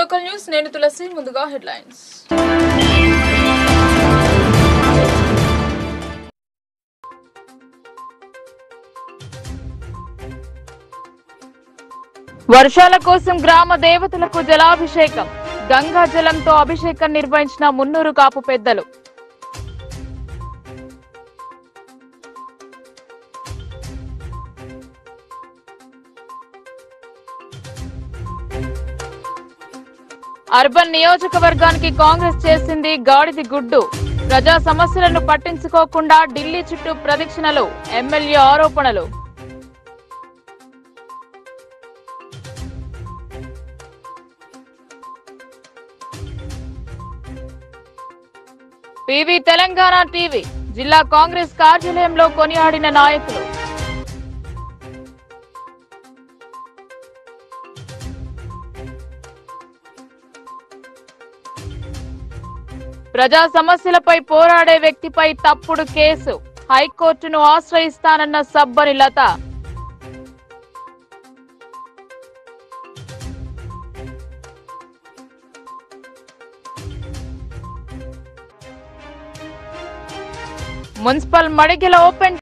local news నేను తులసి ముందుగా headlines వర్షాల కోసం గ్రామ దేవతలకు జలాభిషేకం గంగా జలంతో అభిషేకం నిర్వహించిన మున్నూరు కాపు పెద్దలు అర్బన్ నియోజకవర్గానికి కాంగ్రెస్ చేసింది గాడిది గుడ్డు ప్రజా సమస్యలను పట్టించుకోకుండా ఢిల్లీ చుట్టూ ప్రదక్షిణలు ఎమ్మెల్యే ఆరోపణలు పివి తెలంగాణ టీవీ జిల్లా కాంగ్రెస్ కార్యాలయంలో కొనియాడిన నాయకులు ప్రజా సమస్యలపై పోరాడే వ్యక్తిపై తప్పుడు కేసు హైకోర్టును ఆశ్రయిస్తానన్న సబ్బని లత మున్సిపల్ మడిగిల ఓపెన్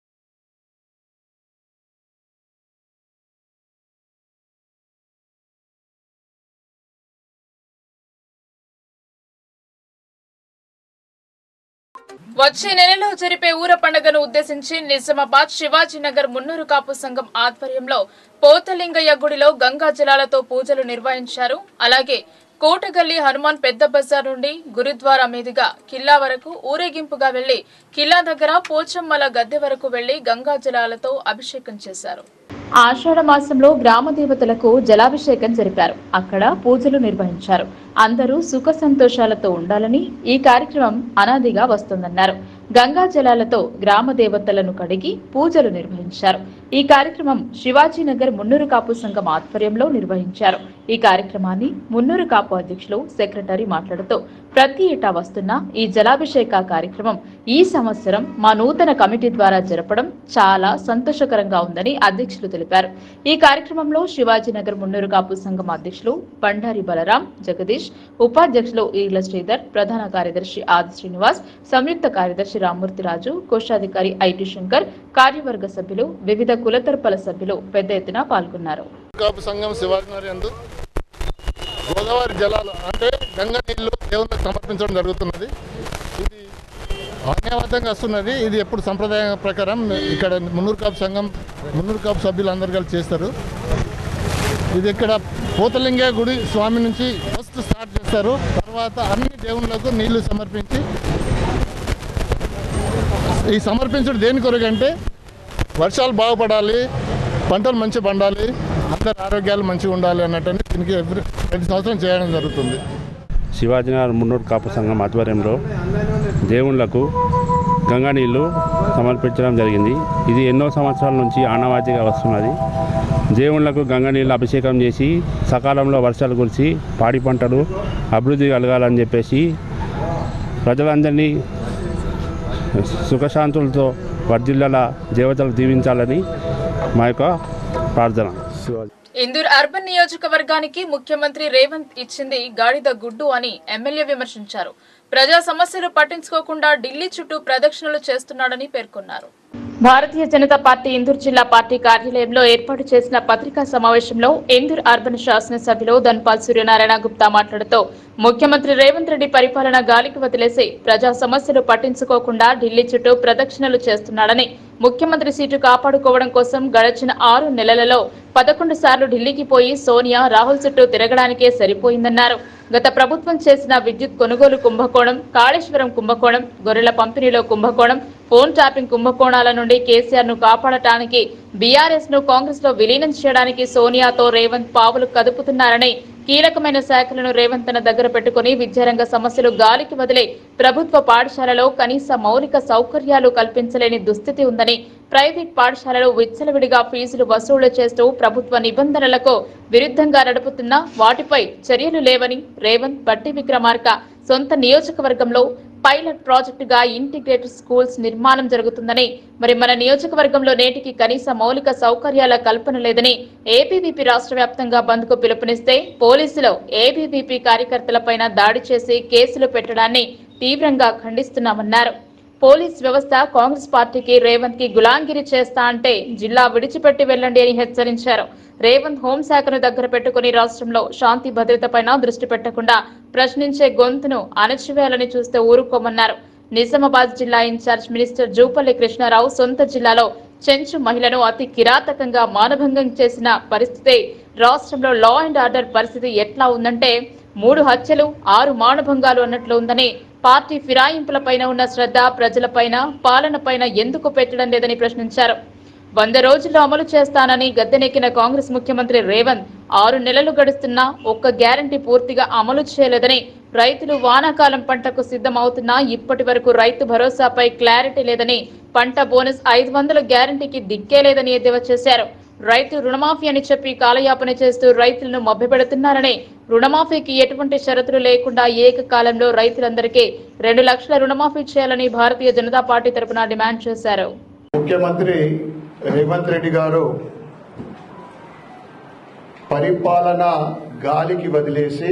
వచ్చే నెలలో జరిపే ఊర పండుగను ఉద్దేశించి నిజామాబాద్ శివాజీనగర్ మున్నూరు కాపు సంఘం ఆధ్వర్యంలో పోతలింగయ్య గుడిలో గంగా జలాలతో పూజలు నిర్వహించారు అలాగే కోటగల్లి హనుమాన్ పెద్ద బజార్ నుండి గురుద్వారా మీదుగా కిల్లా వరకు ఊరేగింపుగా వెళ్లి కిల్లా దగ్గర పోచమ్మల గద్దె వరకు వెళ్లి గంగా జలాలతో అభిషేకం చేశారు ఆషాఢ మాసంలో గ్రామ దేవతలకు జలాభిషేకం జరిపారు అక్కడ పూజలు నిర్వహించారు అందరూ సుఖ సంతోషాలతో ఉండాలని ఈ కార్యక్రమం అనాదిగా వస్తుందన్నారు గంగా జలాలతో గ్రామ దేవతలను కడిగి పూజలు నిర్వహించారు ఈ కార్యక్రమం శివాజీనగర్ మున్నూరు కాపు సంఘం ఆధ్వర్యంలో నిర్వహించారు ఈ కార్యక్రమాన్ని మున్నూరు కాపు అధ్యక్షులు సెక్రటరీ మాట్లాడుతూ ప్రతి ఏటా వస్తున్న ఈ జలాభిషేక కార్యక్రమం ఈ సంవత్సరం మా నూతన కమిటీ ద్వారా జరపడం చాలా సంతోషకరంగా ఉందని అధ్యక్షులు తెలిపారు ఈ కార్యక్రమంలో శివాజీనగర్ మున్నూరు కాపు సంఘం అధ్యక్షులు బండారి బలరాం జగదీష్ ఉపాధ్యక్షులు ఈర్ల శ్రీధర్ ప్రధాన కార్యదర్శి ఆది శ్రీనివాస్ సంయుక్త కార్యదర్శి రామ్మూర్తిరాజు కోశాధికారి ఐటి శంకర్ కార్యవర్గ సభ్యులు వివిధ కులతరపల సభ్యులు పెద్ద ఎత్తున పాల్గొన్నారు కాపు సంఘం శివాజీ యందు గోదావరి జలాలు అంటే గంగా నీళ్లు దేవునికి సమర్పించడం జరుగుతున్నది ఇది అన్యాయబద్ధంగా వస్తున్నది ఇది ఎప్పుడు సంప్రదాయం ప్రకారం ఇక్కడ మున్నూరు కాపు సంఘం మున్నూరు కాపు సభ్యులు అందరు కలిసి చేస్తారు ఇది ఇక్కడ పోతలింగ గుడి స్వామి నుంచి ఫస్ట్ స్టార్ట్ చేస్తారు తర్వాత అన్ని దేవుళ్ళకు నీళ్లు సమర్పించి ఈ సమర్పించడం దేని కొరకు అంటే వర్షాలు బాగుపడాలి పంటలు మంచి పండాలి అందరి ఆరోగ్యాలు మంచిగా ఉండాలి అన్నట్టు దీనికి ఎవ్రీ ప్రతి సంవత్సరం చేయడం జరుగుతుంది శివాజీనగర్ మున్నూరు కాపు సంఘం ఆధ్వర్యంలో దేవుళ్లకు గంగా నీళ్లు సమర్పించడం జరిగింది ఇది ఎన్నో సంవత్సరాల నుంచి ఆనవాయితీగా వస్తున్నది దేవుళ్లకు గంగా నీళ్ళు అభిషేకం చేసి సకాలంలో వర్షాలు కురిసి పాడి పంటలు అభివృద్ధి కలగాలని చెప్పేసి ప్రజలందరినీ సుఖశాంతులతో వర్ధిల్లాల దేవతలు దీవించాలని మా యొక్క ప్రార్థన శివాజీ ఇందూర్ అర్బన్ నియోజకవర్గానికి ముఖ్యమంత్రి రేవంత్ ఇచ్చింది గాడిద గుడ్డు అని ఎమ్మెల్యే విమర్శించారు ప్రజా సమస్యలు పట్టించుకోకుండా ఢిల్లీ చుట్టూ ప్రదక్షిణలు చేస్తున్నాడని పేర్కొన్నారు భారతీయ జనతా పార్టీ ఇందూర్ జిల్లా పార్టీ కార్యాలయంలో ఏర్పాటు చేసిన పత్రికా సమావేశంలో ఇందూర్ అర్బన్ శాసనసభ్యులు ధన్పాల్ సూర్యనారాయణ గుప్తా మాట్లాడుతూ ముఖ్యమంత్రి రేవంత్ రెడ్డి పరిపాలన గాలికి వదిలేసి ప్రజా సమస్యలు పట్టించుకోకుండా ఢిల్లీ చుట్టూ ప్రదక్షిణలు చేస్తున్నాడని ముఖ్యమంత్రి సీటు కాపాడుకోవడం కోసం గడచిన ఆరు నెలలలో పదకొండు సార్లు ఢిల్లీకి పోయి సోనియా రాహుల్ చుట్టూ తిరగడానికే సరిపోయిందన్నారు గత ప్రభుత్వం చేసిన విద్యుత్ కొనుగోలు కుంభకోణం కాళేశ్వరం కుంభకోణం గొర్రెల పంపిణీలో కుంభకోణం ఫోన్ ట్యాపింగ్ కుంభకోణాల నుండి కేసీఆర్ ను కాపాడటానికి బీఆర్ఎస్ ను కాంగ్రెస్ లో విలీనం చేయడానికి సోనియాతో రేవంత్ పావులు కదుపుతున్నారని కీలకమైన శాఖలను రేవంత్ తన దగ్గర పెట్టుకుని విద్యారంగ సమస్యలు గాలికి వదిలే ప్రభుత్వ పాఠశాలలో కనీస మౌలిక సౌకర్యాలు కల్పించలేని దుస్థితి ఉందని ప్రైవేట్ పాఠశాలలు విచ్చలవిడిగా ఫీజులు వసూళ్లు చేస్తూ ప్రభుత్వ నిబంధనలకు విరుద్ధంగా నడుపుతున్న వాటిపై చర్యలు లేవని రేవంత్ బట్టి విక్రమార్క సొంత నియోజకవర్గంలో పైలట్ ప్రాజెక్టుగా ఇంటిగ్రేటెడ్ స్కూల్స్ నిర్మాణం జరుగుతుందని మరి మన నియోజకవర్గంలో నేటికి కనీస మౌలిక సౌకర్యాల కల్పన లేదని ఏబీవీపీ రాష్ట్ర వ్యాప్తంగా బంద్ కు పిలుపునిస్తే పోలీసులు ఏబీవీపీ కార్యకర్తలపైన దాడి చేసి కేసులు పెట్టడాన్ని తీవ్రంగా ఖండిస్తున్నామన్నారు పోలీస్ వ్యవస్థ కాంగ్రెస్ పార్టీకి రేవంత్ కి గులాంగిరి చేస్తా అంటే జిల్లా విడిచిపెట్టి వెళ్ళండి అని హెచ్చరించారు రేవంత్ హోంశాఖను దగ్గర పెట్టుకుని రాష్ట్రంలో శాంతి భద్రతపైన దృష్టి పెట్టకుండా ప్రశ్నించే గొంతును అణచివేయాలని చూస్తే ఊరుకోమన్నారు నిజామాబాద్ జిల్లా ఇన్ఛార్జ్ మినిస్టర్ జూపల్లి కృష్ణారావు సొంత జిల్లాలో చెంచు మహిళను అతి కిరాతకంగా మానభంగం చేసిన పరిస్థితి రాష్ట్రంలో లా అండ్ ఆర్డర్ పరిస్థితి ఎట్లా ఉందంటే మూడు హత్యలు ఆరు మానభంగాలు అన్నట్లు ఉందని పార్టీ ఫిరాయింపులపైన ఉన్న శ్రద్ధ ప్రజలపైన పాలనపైన ఎందుకు పెట్టడం లేదని ప్రశ్నించారు వంద రోజుల్లో అమలు చేస్తానని గద్దెనెక్కిన కాంగ్రెస్ ముఖ్యమంత్రి రేవంత్ ఆరు నెలలు గడుస్తున్నా ఒక్క గ్యారంటీ పూర్తిగా అమలు చేయలేదని రైతులు వానాకాలం పంటకు సిద్ధమవుతున్నా ఇప్పటి వరకు రైతు భరోసాపై క్లారిటీ లేదని పంట బోనస్ ఐదు వందల గ్యారంటీకి దిక్కే లేదని ఎద్దేవా చేశారు రైతు రుణమాఫీ అని చెప్పి కాలయాపన చేస్తూ రైతులను మభ్యపెడుతున్నారని రుణమాఫీకి ఎటువంటి షరతులు లేకుండా ఏకకాలంలో రైతులందరికీ రెండు లక్షల రుణమాఫీ చేయాలని భారతీయ జనతా పార్టీ తరపున డిమాండ్ చేశారు ముఖ్యమంత్రి రేవంత్ రెడ్డి గారు పరిపాలన గాలికి వదిలేసి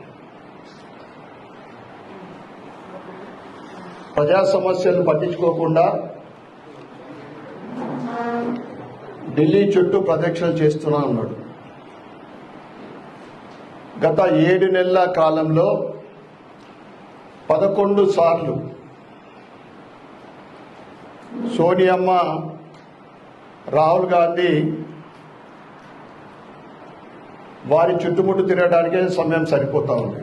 ప్రజా సమస్యలు పట్టించుకోకుండా ఢిల్లీ చుట్టూ ప్రదక్షిణలు చేస్తున్నా ఉన్నాడు గత ఏడు నెలల కాలంలో పదకొండు సార్లు సోనియమ్మ రాహుల్ గాంధీ వారి చుట్టుముట్టు తిరగడానికే సమయం సరిపోతా ఉంది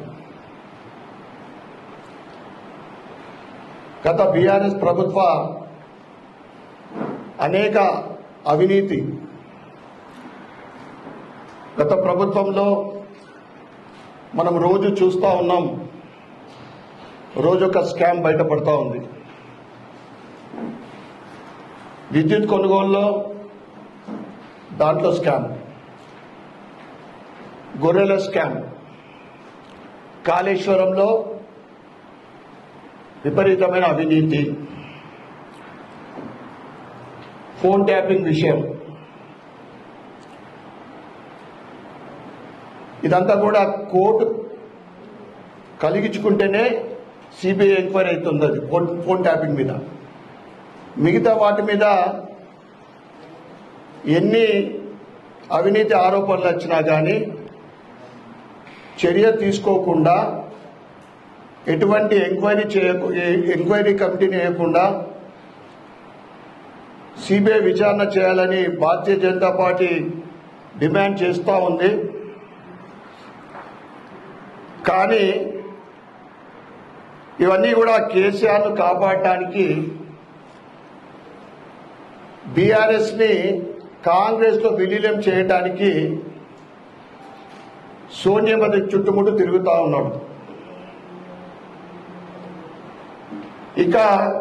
గత బీఆర్ఎస్ ప్రభుత్వ అనేక అవినీతి గత ప్రభుత్వంలో మనం రోజు చూస్తూ ఉన్నాం రోజు ఒక స్కామ్ బయటపడతా ఉంది విద్యుత్ కొనుగోలులో దాంట్లో స్కామ్ గొర్రెల స్కామ్ కాళేశ్వరంలో విపరీతమైన అవినీతి ఫోన్ ట్యాపింగ్ విషయం ఇదంతా కూడా కోర్టు కలిగించుకుంటేనే సిబిఐ ఎంక్వైరీ అవుతుంది అది ఫోన్ ఫోన్ ట్యాపింగ్ మీద మిగతా వాటి మీద ఎన్ని అవినీతి ఆరోపణలు వచ్చినా కానీ చర్య తీసుకోకుండా ఎటువంటి ఎంక్వైరీ చేయకు ఎంక్వైరీ కమిటీని వేయకుండా సిబిఐ విచారణ చేయాలని భారతీయ జనతా పార్టీ డిమాండ్ చేస్తూ ఉంది కానీ ఇవన్నీ కూడా కేసీఆర్ను కాపాడటానికి బీఆర్ఎస్ని కాంగ్రెస్లో విలీనం చేయడానికి సోనియా చుట్టుముట్టు తిరుగుతూ ఉన్నాడు ఇక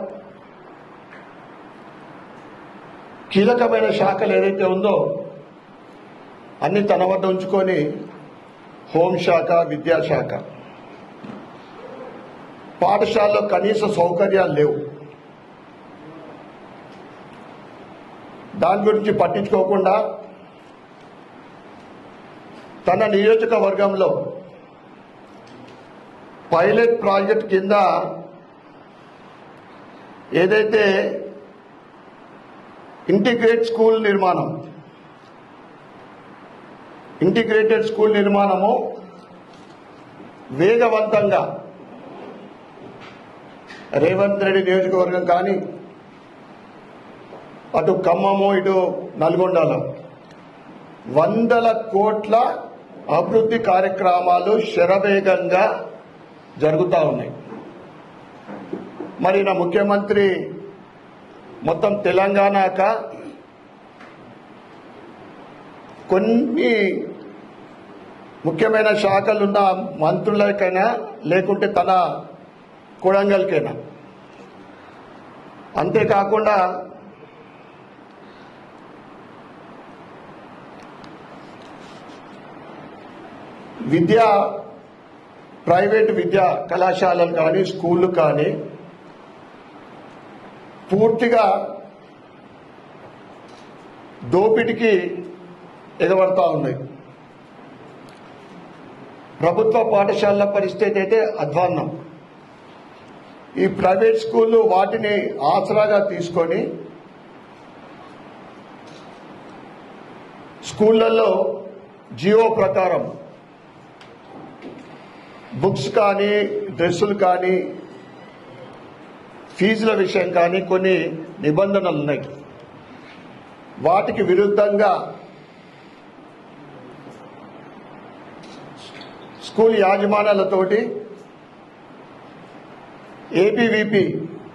కీలకమైన శాఖలు ఏదైతే ఉందో అన్ని తన వద్ద ఉంచుకొని హోంశాఖ విద్యాశాఖ పాఠశాలలో కనీస సౌకర్యాలు లేవు దాని గురించి పట్టించుకోకుండా తన నియోజకవర్గంలో పైలట్ ప్రాజెక్ట్ కింద ఏదైతే ఇంటిగ్రేట్ స్కూల్ నిర్మాణం ఇంటిగ్రేటెడ్ స్కూల్ నిర్మాణము వేగవంతంగా రేవంత్ రెడ్డి నియోజకవర్గం కానీ అటు ఖమ్మము ఇటు నల్గొండలో వందల కోట్ల అభివృద్ధి కార్యక్రమాలు శరవేగంగా జరుగుతూ ఉన్నాయి మరి నా ముఖ్యమంత్రి మొత్తం తెలంగాణక కొన్ని ముఖ్యమైన శాఖలున్న మంత్రులకైనా లేకుంటే తన కొడంగల్కైనా అంతేకాకుండా విద్యా ప్రైవేట్ విద్యా కళాశాలలు కానీ స్కూళ్ళు కానీ పూర్తిగా దోపిడికి ఎగబడతా ఉన్నాయి ప్రభుత్వ పాఠశాలల పరిస్థితి అయితే అధ్వాన్నం ఈ ప్రైవేట్ స్కూళ్ళు వాటిని ఆసరాగా తీసుకొని స్కూళ్ళల్లో జియో ప్రకారం బుక్స్ కానీ డ్రెస్సులు కానీ ఫీజుల విషయం కానీ కొన్ని నిబంధనలు ఉన్నాయి వాటికి విరుద్ధంగా స్కూల్ యాజమాన్యాలతోటి ఏబీవీపీ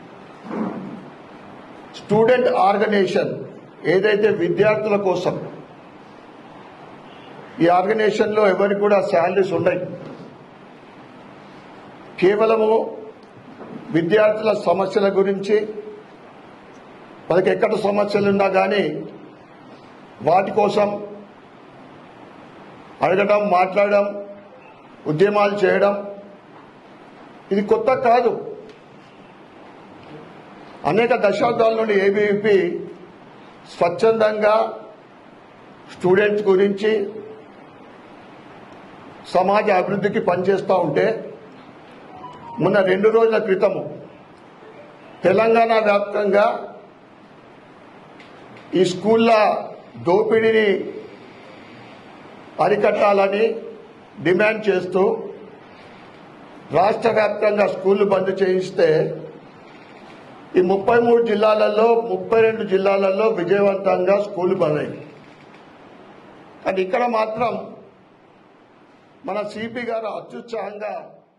స్టూడెంట్ ఆర్గనైజేషన్ ఏదైతే విద్యార్థుల కోసం ఈ ఆర్గనైజేషన్లో ఎవరికి కూడా శాలరీస్ ఉన్నాయి కేవలము విద్యార్థుల సమస్యల గురించి వాళ్ళకి ఎక్కడ సమస్యలు ఉన్నా కానీ వాటి కోసం అడగడం మాట్లాడడం ఉద్యమాలు చేయడం ఇది కొత్త కాదు అనేక దశాబ్దాల నుండి ఏబీవీపీ స్వచ్ఛందంగా స్టూడెంట్స్ గురించి సమాజ అభివృద్ధికి పనిచేస్తూ ఉంటే మొన్న రెండు రోజుల క్రితము తెలంగాణ వ్యాప్తంగా ఈ స్కూళ్ళ దోపిడీని అరికట్టాలని డిమాండ్ చేస్తూ రాష్ట్ర వ్యాప్తంగా స్కూళ్లు బంద్ చేయిస్తే ఈ ముప్పై మూడు జిల్లాలలో ముప్పై రెండు జిల్లాలలో విజయవంతంగా స్కూళ్లు బంద్ అయ్యాయి కానీ ఇక్కడ మాత్రం మన సిపి గారు అత్యుత్సాహంగా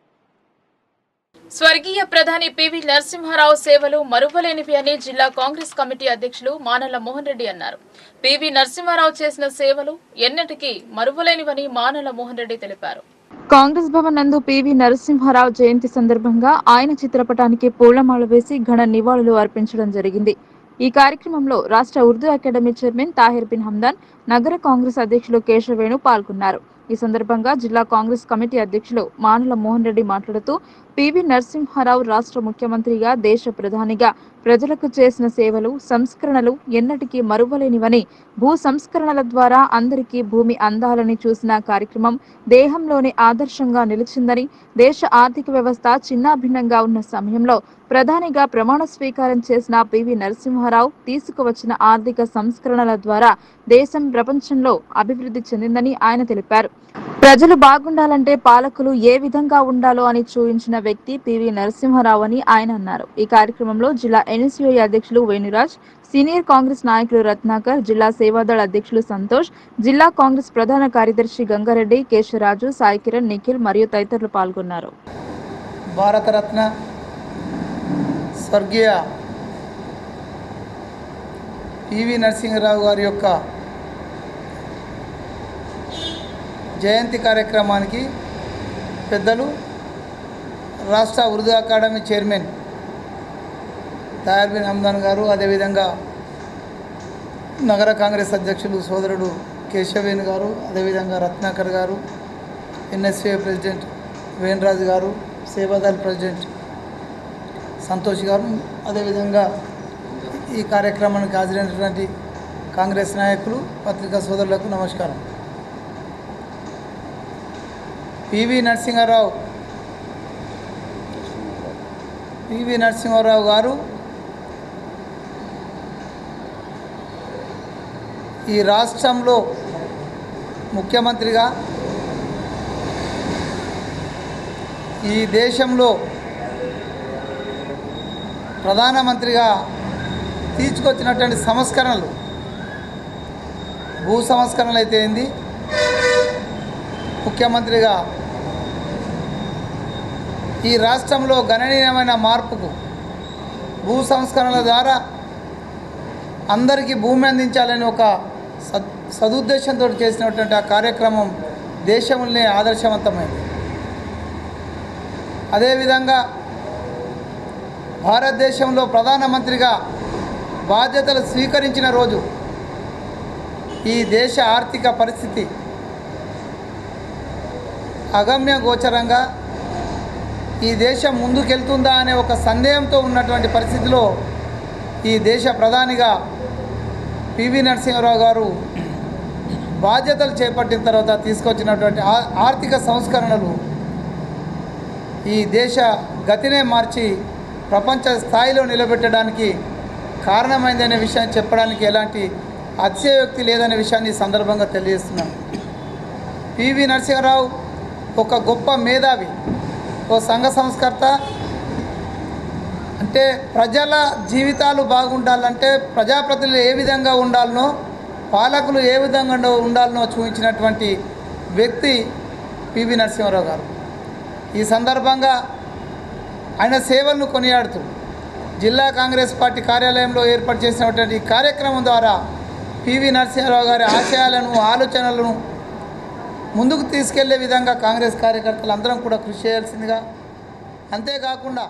స్వర్గీయ ప్రధాని పివి నరసింహారావు సేవలు మరువలేనివి అని జిల్లా కాంగ్రెస్ కమిటీ అధ్యక్షులు మానల మోహన్ రెడ్డి అన్నారు పివి నరసింహారావు చేసిన సేవలు ఎన్నటికీ మరువలేనివని మానల మోహన్ రెడ్డి తెలిపారు కాంగ్రెస్ భవన్ నందు పివి నరసింహారావు జయంతి సందర్భంగా ఆయన చిత్రపటానికి పూలమాల వేసి ఘన నివాళులు అర్పించడం జరిగింది ఈ కార్యక్రమంలో రాష్ట్ర ఉర్దూ అకాడమీ చైర్మన్ తాహిర్ బిన్ హమ్దాన్ నగర కాంగ్రెస్ అధ్యక్షులు కేశవేణు పాల్గొన్నారు ఈ సందర్భంగా జిల్లా కాంగ్రెస్ కమిటీ అధ్యక్షులు మానుల మోహన్ రెడ్డి మాట్లాడుతూ పివి నరసింహారావు రాష్ట్ర ముఖ్యమంత్రిగా దేశ ప్రధానిగా ప్రజలకు చేసిన సేవలు సంస్కరణలు ఎన్నటికీ మరువలేనివని భూ సంస్కరణల ద్వారా అందరికీ భూమి అందాలని చూసిన కార్యక్రమం దేహంలోని ఆదర్శంగా నిలిచిందని దేశ ఆర్థిక వ్యవస్థ చిన్నాభిన్నంగా ఉన్న సమయంలో ప్రధానిగా ప్రమాణ స్వీకారం చేసిన పివి నరసింహారావు తీసుకువచ్చిన ఆర్థిక సంస్కరణల ద్వారా దేశం ప్రపంచంలో అభివృద్ధి చెందిందని ఆయన తెలిపారు ప్రజలు బాగుండాలంటే పాలకులు ఏ విధంగా ఉండాలో అని చూపించిన వ్యక్తి పివి నరసింహారావు అని ఆయన అన్నారు ఈ కార్యక్రమంలో జిల్లా ఎన్ఎస్యుఐ అధ్యక్షులు వేణురాజ్ సీనియర్ కాంగ్రెస్ నాయకులు రత్నాకర్ జిల్లా సేవాదళ అధ్యక్షులు సంతోష్ జిల్లా కాంగ్రెస్ ప్రధాన కార్యదర్శి గంగారెడ్డి కేశవరాజు సాయి కిరణ్ నిఖిల్ మరియు తదితరులు పాల్గొన్నారు భారతరత్న స్వర్గీయ పివి నరసింహరావు గారి యొక్క జయంతి కార్యక్రమానికి పెద్దలు రాష్ట్ర ఉర్దూ అకాడమీ చైర్మన్ తయార్ బిన్ హమ్దాన్ గారు అదేవిధంగా నగర కాంగ్రెస్ అధ్యక్షులు సోదరుడు కేశవేణి గారు అదేవిధంగా రత్నాకర్ గారు ఎన్ఎస్ఏ ప్రెసిడెంట్ వేణరాజు గారు సేవాదల్ ప్రెసిడెంట్ సంతోష్ గారు అదేవిధంగా ఈ కార్యక్రమానికి హాజరైనటువంటి కాంగ్రెస్ నాయకులు పత్రికా సోదరులకు నమస్కారం పివి నరసింహారావు పివి నరసింహారావు గారు ఈ రాష్ట్రంలో ముఖ్యమంత్రిగా ఈ దేశంలో ప్రధానమంత్రిగా తీసుకొచ్చినటువంటి సంస్కరణలు భూ సంస్కరణలు అయితే ఏంది ముఖ్యమంత్రిగా ఈ రాష్ట్రంలో గణనీయమైన మార్పుకు భూ సంస్కరణల ద్వారా అందరికీ భూమి అందించాలని ఒక సద్ సదుద్దేశంతో చేసినటువంటి ఆ కార్యక్రమం దేశంలోనే ఆదర్శవంతమైంది అదేవిధంగా భారతదేశంలో ప్రధానమంత్రిగా బాధ్యతలు స్వీకరించిన రోజు ఈ దేశ ఆర్థిక పరిస్థితి అగమ్య గోచరంగా ఈ దేశం ముందుకెళ్తుందా అనే ఒక సందేహంతో ఉన్నటువంటి పరిస్థితిలో ఈ దేశ ప్రధానిగా పివి నరసింహారావు గారు బాధ్యతలు చేపట్టిన తర్వాత తీసుకొచ్చినటువంటి ఆ- ఆర్థిక సంస్కరణలు ఈ దేశ గతినే మార్చి ప్రపంచ స్థాయిలో నిలబెట్టడానికి కారణమైందనే విషయాన్ని చెప్పడానికి ఎలాంటి అతిశయోక్తి లేదనే విషయాన్ని ఈ సందర్భంగా తెలియజేస్తున్నాను పివి నరసింహారావు ఒక గొప్ప మేధావి ఓ సంఘ సంస్కర్త అంటే ప్రజల జీవితాలు బాగుండాలంటే ప్రజాప్రతినిధులు ఏ విధంగా ఉండాలనో పాలకులు ఏ విధంగా ఉండ- ఉండాలనో చూపించినటువంటి వ్యక్తి పివి నరసింహారావు గారు ఈ సందర్భంగా ఆయన సేవలను కొనియాడుతూ జిల్లా కాంగ్రెస్ పార్టీ కార్యాలయంలో ఏర్పాటు చేసినటువంటి ఈ కార్యక్రమం ద్వారా పివి నరసింహారావు గారి ఆశయాలను ఆలోచనలను ముందుకు తీసుకెళ్లే విధంగా కాంగ్రెస్ కార్యకర్తలు అందరం కూడా కృషి చేయాల్సిందిగా అంతేకాకుండా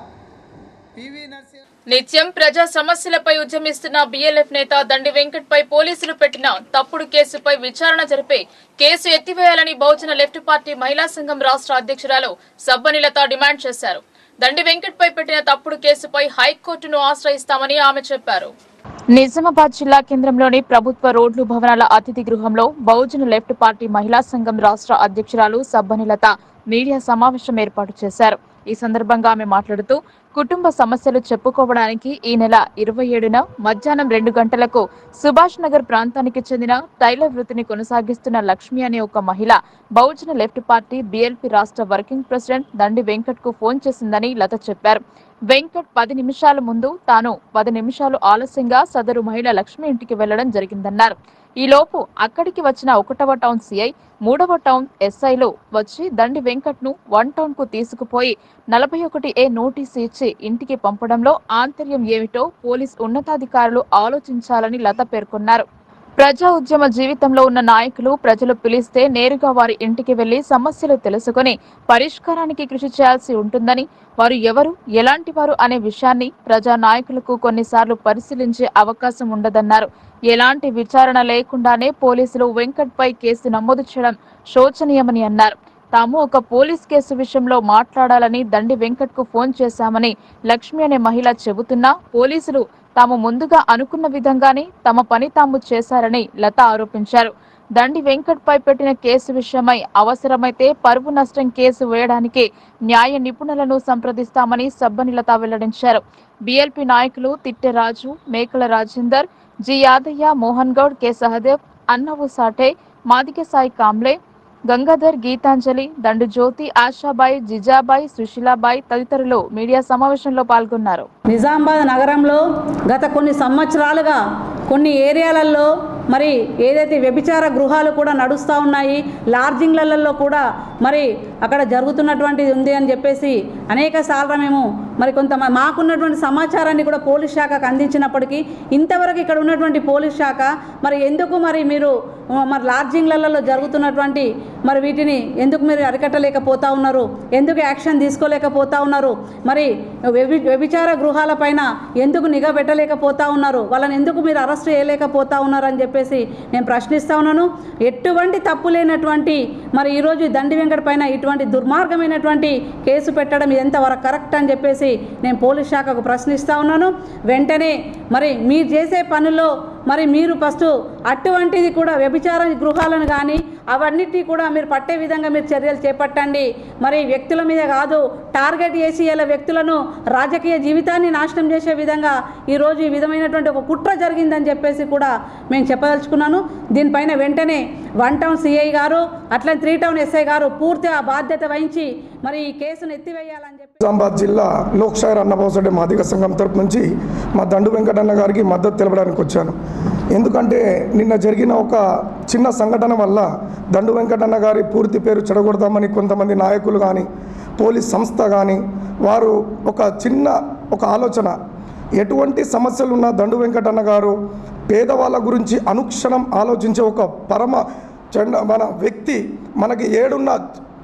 పివి నరసింహ నిత్యం ప్రజా సమస్యలపై ఉద్యమిస్తున్న బీఎల్ఎఫ్ నేత దండి వెంకట్ పై పోలీసులు పెట్టిన తప్పుడు కేసుపై విచారణ జరిపి కేసు ఎత్తివేయాలని బహుజన లెఫ్ట్ పార్టీ మహిళా సంఘం రాష్ట్ర అధ్యక్షురాలు సబ్బనిలత డిమాండ్ చేశారు దండి వెంకట్ పై పెట్టిన తప్పుడు కేసుపై హైకోర్టును ఆశ్రయిస్తామని ఆమె చెప్పారు నిజామాబాద్ జిల్లా కేంద్రంలోని ప్రభుత్వ రోడ్లు భవనాల అతిథి గృహంలో బహుజన లెఫ్ట్ పార్టీ మహిళా సంఘం రాష్ట్ర అధ్యక్షురాలు సబ్బనిలత మీడియా సమావేశం ఏర్పాటు చేశారు ఈ సందర్భంగా ఆమె మాట్లాడుతూ కుటుంబ సమస్యలు చెప్పుకోవడానికి ఈ నెల ఇరవై ఏడున మధ్యాహ్నం రెండు గంటలకు సుభాష్ నగర్ ప్రాంతానికి చెందిన టైలర్ వృత్తిని కొనసాగిస్తున్న లక్ష్మి అనే ఒక మహిళ బహుజన లెఫ్ట్ పార్టీ బీఎల్పీ రాష్ట్ర వర్కింగ్ ప్రెసిడెంట్ దండి వెంకట్ కు ఫోన్ చేసిందని లత చెప్పారు వెంకట్ పది నిమిషాల ముందు తాను పది నిమిషాలు ఆలస్యంగా సదరు మహిళ లక్ష్మి ఇంటికి వెళ్లడం జరిగిందన్నారు ఈలోపు అక్కడికి వచ్చిన ఒకటవ టౌన్ సిఐ మూడవ టౌన్ ఎస్ఐలు వచ్చి దండి వెంకట్ ను వన్ టౌన్ కు తీసుకుపోయి నలభై ఒకటి ఏ నోటీసు ఇచ్చి ఇంటికి పంపడంలో ఆంతర్యం ఏమిటో పోలీస్ ఉన్నతాధికారులు ఆలోచించాలని లత పేర్కొన్నారు ప్రజా ఉద్యమ జీవితంలో ఉన్న నాయకులు ప్రజలు పిలిస్తే నేరుగా వారి ఇంటికి వెళ్లి సమస్యలు తెలుసుకుని పరిష్కారానికి కృషి చేయాల్సి ఉంటుందని వారు ఎవరు ఎలాంటి వారు అనే విషయాన్ని ప్రజా నాయకులకు కొన్నిసార్లు పరిశీలించే అవకాశం ఉండదన్నారు ఎలాంటి విచారణ లేకుండానే పోలీసులు వెంకట్ పై కేసు నమోదు చేయడం శోచనీయమని అన్నారు తాము ఒక పోలీస్ కేసు విషయంలో మాట్లాడాలని దండి వెంకట్ కు ఫోన్ చేశామని లక్ష్మి అనే మహిళ చెబుతున్నా పోలీసులు తాము ముందుగా అనుకున్న విధంగానే తమ పని తాము చేశారని లత ఆరోపించారు దండి వెంకట్ పై పెట్టిన కేసు విషయమై అవసరమైతే పరువు నష్టం కేసు వేయడానికి న్యాయ నిపుణులను సంప్రదిస్తామని సబ్బని లత వెల్లడించారు బీఎల్పీ నాయకులు తిట్టె రాజు మేకల రాజేందర్ జి యాదయ్య మోహన్ గౌడ్ కె సహదేవ్ అన్నవు సాటే మాదిక సాయి కాంబ్లే గంగాధర్ గీతాంజలి దండు జ్యోతి ఆశాబాయి జిజాబాయి సుశీలాబాయి తదితరులు మీడియా సమావేశంలో పాల్గొన్నారు నిజామాబాద్ నగరంలో గత కొన్ని సంవత్సరాలుగా కొన్ని ఏరియాలలో మరి ఏదైతే వ్యభిచార గృహాలు కూడా నడుస్తూ ఉన్నాయి లాడ్జింగ్లలో కూడా మరి అక్కడ జరుగుతున్నటువంటిది ఉంది అని చెప్పేసి అనేక సార్లు మేము మరి కొంత మాకున్నటువంటి సమాచారాన్ని కూడా పోలీస్ శాఖకు అందించినప్పటికీ ఇంతవరకు ఇక్కడ ఉన్నటువంటి పోలీస్ శాఖ మరి ఎందుకు మరి మీరు ఆ, మరి లాడ్జింగ్లలో జరుగుతున్నటువంటి మరి వీటిని ఎందుకు మీరు అరికట్టలేకపోతా ఉన్నారు ఎందుకు యాక్షన్ తీసుకోలేకపోతా ఉన్నారు మరి వ్యభి వ్యభిచార గృహాలపైన ఎందుకు నిఘా పెట్టలేకపోతా ఉన్నారు వాళ్ళని ఎందుకు మీరు అరెస్ట్ చేయలేకపోతా ఉన్నారు అని చెప్పేసి నేను ప్రశ్నిస్తా ఉన్నాను ఎటువంటి తప్పు లేనటువంటి మరి ఈరోజు ఈ దండి వెంకట పైన ఇటువంటి దుర్మార్గమైనటువంటి కేసు పెట్టడం ఎంతవరకు కరెక్ట్ అని చెప్పేసి నేను పోలీస్ శాఖకు ప్రశ్నిస్తా ఉన్నాను వెంటనే మరి మీరు చేసే పనుల్లో మరి మీరు ఫస్ట్ అటువంటిది కూడా వ్యభిచార గృహాలను కానీ అవన్నిటినీ కూడా మీరు పట్టే విధంగా మీరు చర్యలు చేపట్టండి మరి వ్యక్తుల మీద కాదు టార్గెట్ చేసి ఇలా వ్యక్తులను రాజకీయ జీవితాన్ని నాశనం చేసే విధంగా ఈరోజు ఈ విధమైనటువంటి ఒక కుట్ర జరిగిందని చెప్పేసి కూడా మేము చెప్పదలుచుకున్నాను దీనిపైన వెంటనే వన్ టౌన్ సిఐ గారు అట్లా త్రీ టౌన్ ఎస్ఐ గారు పూర్తిగా బాధ్యత వహించి మరి ఈ కేసును ఎత్తివేయాలని చెప్పి నిజామాబాద్ జిల్లా లోక్షాయర్ అన్నభావసరెడ్డి మాదిగ సంఘం తరపు నుంచి మా దండు వెంకటన్న గారికి మద్దతు తెలపడానికి వచ్చాను ఎందుకంటే నిన్న జరిగిన ఒక చిన్న సంఘటన వల్ల దండు వెంకటన్న గారి పూర్తి పేరు చెడగొడదామని కొంతమంది నాయకులు కానీ పోలీస్ సంస్థ కానీ వారు ఒక చిన్న ఒక ఆలోచన ఎటువంటి సమస్యలు ఉన్న దండు వెంకటన్న గారు పేదవాళ్ళ గురించి అనుక్షణం ఆలోచించే ఒక పరమ చెండ మన వ్యక్తి మనకి ఏడున్న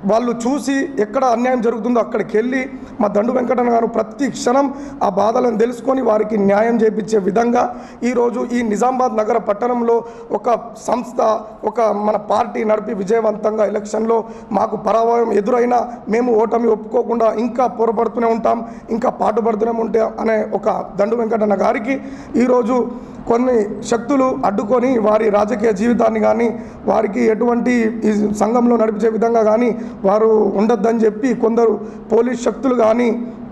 వాళ్ళు చూసి ఎక్కడ అన్యాయం జరుగుతుందో అక్కడికి వెళ్ళి మా దండు వెంకటన్న గారు ప్రతి క్షణం ఆ బాధలను తెలుసుకొని వారికి న్యాయం చేపించే విధంగా ఈరోజు ఈ నిజామాబాద్ నగర పట్టణంలో ఒక సంస్థ ఒక మన పార్టీ నడిపి విజయవంతంగా ఎలక్షన్లో మాకు పరాభవం ఎదురైనా మేము ఓటమి ఒప్పుకోకుండా ఇంకా పోరాడుతూనే ఉంటాం ఇంకా పాటుపడుతూనే ఉంటాం అనే ఒక దండు వెంకటన్న గారికి ఈరోజు కొన్ని శక్తులు అడ్డుకొని వారి రాజకీయ జీవితాన్ని కానీ వారికి ఎటువంటి ఈ సంఘంలో నడిపించే విధంగా కానీ వారు ఉండొద్దని చెప్పి కొందరు పోలీస్ శక్తులు కానీ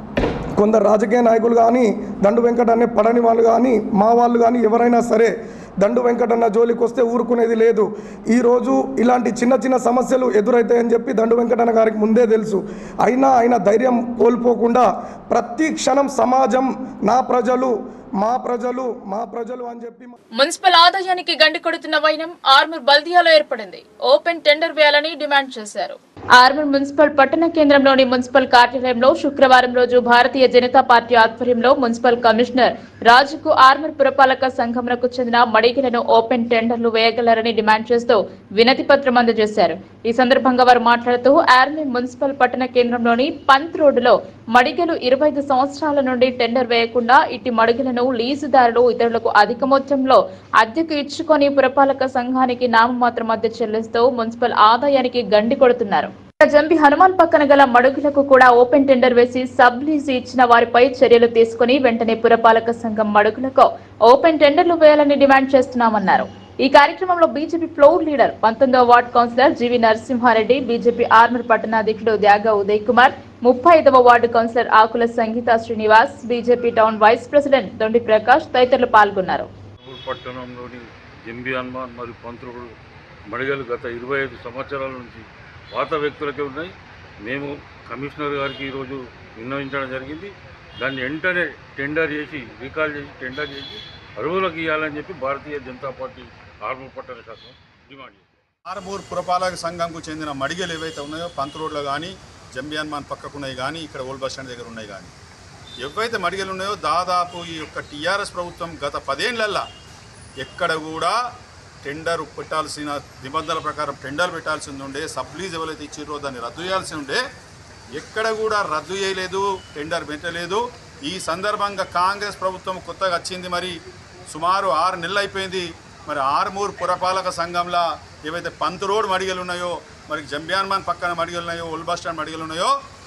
కొందరు రాజకీయ నాయకులు కానీ దండు వెంకటన్నే పడని వాళ్ళు కానీ మా వాళ్ళు కానీ ఎవరైనా సరే దండు వెంకటన్న జోలికి వస్తే ఊరుకునేది లేదు ఈరోజు ఇలాంటి చిన్న చిన్న సమస్యలు ఎదురవుతాయని చెప్పి దండు వెంకటన్న గారికి ముందే తెలుసు అయినా ఆయన ధైర్యం కోల్పోకుండా ప్రతి క్షణం సమాజం నా ప్రజలు మా ప్రజలు మా ప్రజలు అని చెప్పి మున్సిపల్ ఆదాయానికి గండి కొడుతున్న వైనం ఆర్మూర్ బల్దియాలో ఏర్పడింది ఓపెన్ టెండర్ వేయాలని డిమాండ్ చేశారు ఆర్మూర్ మున్సిపల్ పట్టణ కేంద్రంలోని మున్సిపల్ కార్యాలయంలో శుక్రవారం రోజు భారతీయ జనతా పార్టీ ఆధ్వర్యంలో మున్సిపల్ కమిషనర్ రాజుకు ఆర్మూర్ పురపాలక సంఘంకు చెందిన మడిగలను ఓపెన్ టెండర్లు వేయగలరని డిమాండ్ చేస్తూ వినతి పత్రం అందజేశారు ఈ సందర్భంగా వారు మాట్లాడుతూ ఆర్మూర్ మున్సిపల్ పట్టణ కేంద్రంలోని పంత్ రోడ్డులో మడిగలు ఇరవై ఐదు సంవత్సరాల నుండి టెండర్ వేయకుండా ఇట్టి మడుగులను లీజుదారులు ఇతరులకు అధిక మొత్తంలో అద్దెకు ఇచ్చుకొని పురపాలక సంఘానికి నామమాత్రం అద్దె చెల్లిస్తూ మున్సిపల్ ఆదాయానికి గండి కొడుతున్నారు జంబి హనుమాన్ పక్కన గల మడుగులకు కూడా ఓపెన్ టెండర్ వేసి సబ్ లీజు ఇచ్చిన వారిపై చర్యలు తీసుకుని వెంటనే పురపాలక సంఘం మడుగులకు ఓపెన్ టెండర్లు వేయాలని డిమాండ్ చేస్తున్నామన్నారు ఈ కార్యక్రమంలో బీజేపీ ఫ్లోర్ లీడర్ పంతొమ్మిదవ ward councillor G V Narasimhareddy BJP Armoor పట్టణాధ్యక్షుడు త్యాగ ఉదయ్ కుమార్ ముప్పై ఐదవ ward councillor Akula Sangeetha Srinivas BJP town vice president Dondi Prakash తదితరులు పాల్గొన్నారు ఊరు పట్టణంలోని జంబి హనుమాన్ మరియు పంతులు మడిగలు గత ఇరవై ఐదు సంవత్సరాల నుంచి పాత వ్యక్తులకే ఉన్నాయి మేము కమిషనర్ గారికి ఈరోజు విన్నవించడం జరిగింది దాన్ని వెంటనే టెండర్ చేసి రీకాల్ చేసి టెండర్ చేసి అరువులకు ఇవ్వాలని చెప్పి భారతీయ జనతా పార్టీ ఆర్మూర్ పట్టణ శాఖ డిమాండ్ చేసింది ఆర్మూర్ పురపాలక సంఘంకు చెందిన మడిగలు ఏవైతే ఉన్నాయో పంత్ రోడ్లో కానీ జంబి హనుమాన్ పక్కకు ఉన్నాయి కానీ ఇక్కడ ఓల్డ్ బస్ స్టాండ్ దగ్గర ఉన్నాయి కానీ ఏవైతే మడిగలు ఉన్నాయో దాదాపు ఈ యొక్క టీఆర్ఎస్ ప్రభుత్వం గత పదేళ్లల్లా ఎక్కడ కూడా టెండర్ పెట్టాల్సిన నిబంధనల ప్రకారం టెండర్ పెట్టాల్సింది ఉండే సబ్లీజ్ ఎవరైతే ఇచ్చిర్రో దాన్ని రద్దు చేయాల్సి ఉండే ఎక్కడ కూడా రద్దు చేయలేదు టెండర్ పెట్టలేదు ఈ సందర్భంగా కాంగ్రెస్ ప్రభుత్వం కొత్తగా వచ్చింది మరి సుమారు ఆరు నెలలు అయిపోయింది మరి ఆర్మూర్ పురపాలక సంఘంలో ఏవైతే పంత్ రోడ్ మడిగలు ఉన్నాయో మరి జంబియాన్మాన్ పక్కన మడిగలు ఉన్నాయో ఓల్డ్ బస్ స్టాండ్ మడిగలు ఉన్నాయో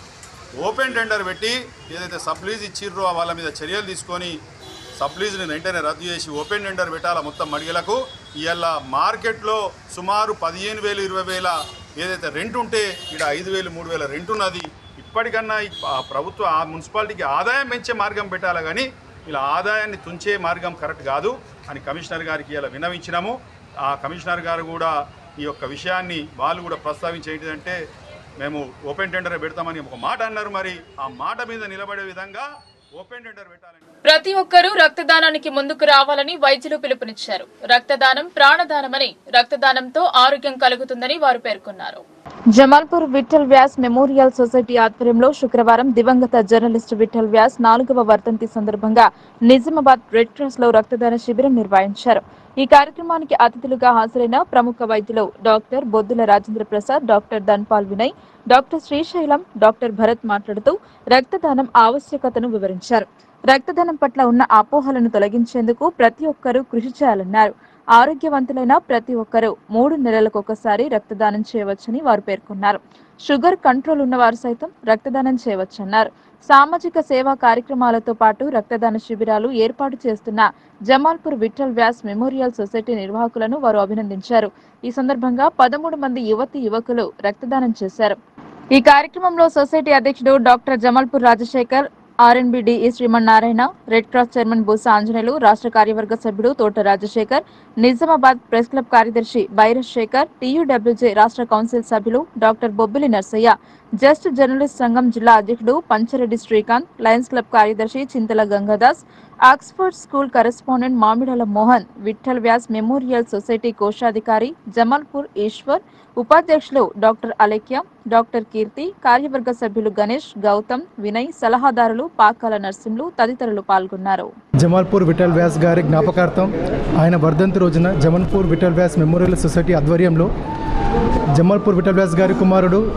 ఓపెన్ టెండర్ పెట్టి ఏదైతే సబ్లీజ్ ఇచ్చిర్రో వాళ్ళ మీద చర్యలు తీసుకొని సబ్లీజ్ని వెంటనే రద్దు చేసి ఓపెన్ టెండర్ పెట్టాలా మొత్తం మడిగలకు ఇవాళ మార్కెట్లో సుమారు పదిహేను వేలు ఇరవై వేల ఏదైతే రెంట్ ఉంటే ఇక్కడ ఐదు వేలు మూడు వేల రెంట్ ఉన్నది ఇప్పటికన్నా ఈ ప- ప్రభుత్వ ఆ మున్సిపాలిటీకి ఆదాయం పెంచే మార్గం పెట్టాలి కానీ ఇలా ఆదాయాన్ని తుంచే మార్గం కరెక్ట్ కాదు అని కమిషనర్ గారికి ఇలా విన్నవించినాము ఆ కమిషనర్ గారు కూడా ఈ యొక్క విషయాన్ని వాళ్ళు కూడా ప్రస్తావించి ఏంటిదంటే మేము ఓపెన్ టెండర్ పెడతామని ఒక మాట అన్నారు మరి ఆ మాట మీద నిలబడే విధంగా ఓపెన్ టెండర్ పెట్టాలని ప్రతి ఒక్కరూ రక్తదానానికి ముందుకు రావాలని వైద్యులు పిలుపునిచ్చారు రక్తదానం ప్రాణదానమని రక్తదానంతో ఆరోగ్యం కలుగుతుందని వారు పేర్కొన్నారు జమాల్పూర్ విఠల్ వ్యాస్ మెమోరియల్ సొసైటీ ఆధ్వర్యంలో శుక్రవారం దివంగత జర్నలిస్ట్ విఠల్ వ్యాస్ నాలుగవ వర్ధంతి సందర్భంగా నిజామాబాద్ రెడ్ క్రాస్ లో రక్తదాన శిబిరం నిర్వహించారు ఈ కార్యక్రమానికి అతిథులుగా హాజరైన ప్రముఖ వైద్యులు doctor Boddula Rajendra Prasad doctor Dhanpal Vinay doctor Srisailam doctor Bharat మాట్లాడుతూ రక్తదానం ఆవశ్యకతను వివరించారు రక్తదానం పట్ల ఉన్న అపోహలను తొలగించేందుకు ప్రతి ఒక్కరూ కృషి చేయాలన్నారు ఆరోగ్యవంతులైన ప్రతి ఒక్కరూ మూడు నెలలకు ఒకసారి రక్తదానం చేయవచ్చని వారు పేర్కొన్నారు షుగర్ కంట్రోల్ ఉన్నవారు సైతం రక్తదానం చేయవచ్చన్నారు సామాజిక సేవా కార్యక్రమాలతో పాటు రక్తదాన శిబిరాలు ఏర్పాటు చేస్తున్న జమాల్పూర్ విఠల్ వ్యాస్ మెమోరియల్ సొసైటీ నిర్వాహకులను వారు అభినందించారు ఈ సందర్భంగా పదమూడు మంది యువతి యువకులు రక్తదానం చేశారు ఈ కార్యక్రమంలో సొసైటీ అధ్యక్షుడు డాక్టర్ జమాల్పూర్ రాజశేఖర్ ఆర్ఎన్బిడిఈ Srimannarayana red cross chairman Boosa Anjaneyulu రాష్ట్ర కార్యవర్గ సభ్యుడు తోట రాజశేఖర్ నిజామాబాద్ ప్రెస్ క్లబ్ కార్యదర్శి బైరస్ శేఖర్ టీయూడబ్ల్యూజే రాష్ట్ర కౌన్సిల్ సభ్యులు doctor Bobbili Narsaiah just journalist సంఘం జిల్లా అధ్యక్షుడు పంచరెడ్డి శ్రీకాంత్ లయన్స్ క్లబ్ కార్యదర్శి Chintala Gangadas Oxford school correspondent Mamidala Mohan Vithal Vyas memorial society కోశాధికారి జమాల్పూర్ ఈశ్వర్ ఉపాధ్యక్షులు డాక్టర్ అలేఖ్య డాక్టర్ కీర్తి కార్యవర్గ సభ్యులు గణేష్ గౌతమ్ వినయ్ సలహాదారులు పాకాల నర్సింలు తదితరులు పాల్గొన్నారు జమాల్పూర్ విఠల్ వ్యాస్ గారి జ్ఞాపకార్థం ఆయన వర్ధంతి రోజున జమల్పూర్ విఠల్ వ్యాస్ మెమోరియల్ సొసైటీ ఆధ్వర్యంలో జమాల్పూర్ విఠల్ వ్యాస్ గారి కుమారుడు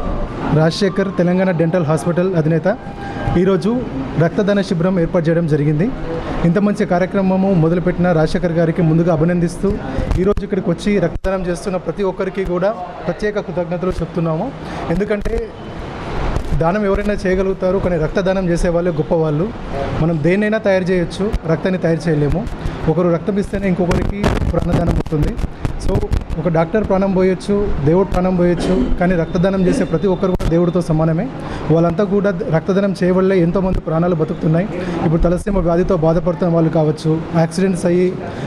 రాజశేఖర్ తెలంగాణ డెంటల్ హాస్పిటల్ అధినేత ఈరోజు రక్తదాన శిబిరం ఏర్పాటు చేయడం జరిగింది ఇంత మంచి కార్యక్రమము మొదలుపెట్టిన రాజశేఖర్ గారికి ముందుగా అభినందిస్తూ ఈరోజు ఇక్కడికి వచ్చి రక్తదానం చేస్తున్న ప్రతి ఒక్కరికి కూడా ప్రత్యేక కృతజ్ఞతలు చెప్తున్నాము ఎందుకంటే దానం ఎవరైనా చేయగలుగుతారు కానీ రక్తదానం చేసే వాళ్ళు గొప్పవాళ్ళు మనం దేన్నైనా తయారు చేయొచ్చు రక్తాన్ని తయారు చేయలేము ఒకరు రక్తం ఇస్తేనే ఇంకొకరికి ప్రాణదానం అవుతుంది సో ఒక డాక్టర్ ప్రాణం పోయొచ్చు దేవుడు ప్రాణం పోయొచ్చు కానీ రక్తదానం చేసే ప్రతి ఒక్కరు కూడా దేవుడితో సమానమే వాళ్ళంతా కూడా రక్తదానం చేయవల్లే ఎంతోమంది ప్రాణాలు బతుకుతున్నాయి ఇప్పుడు తలసీమ వ్యాధితో బాధపడుతున్న వాళ్ళు కావచ్చు యాక్సిడెంట్స్ అయ్యి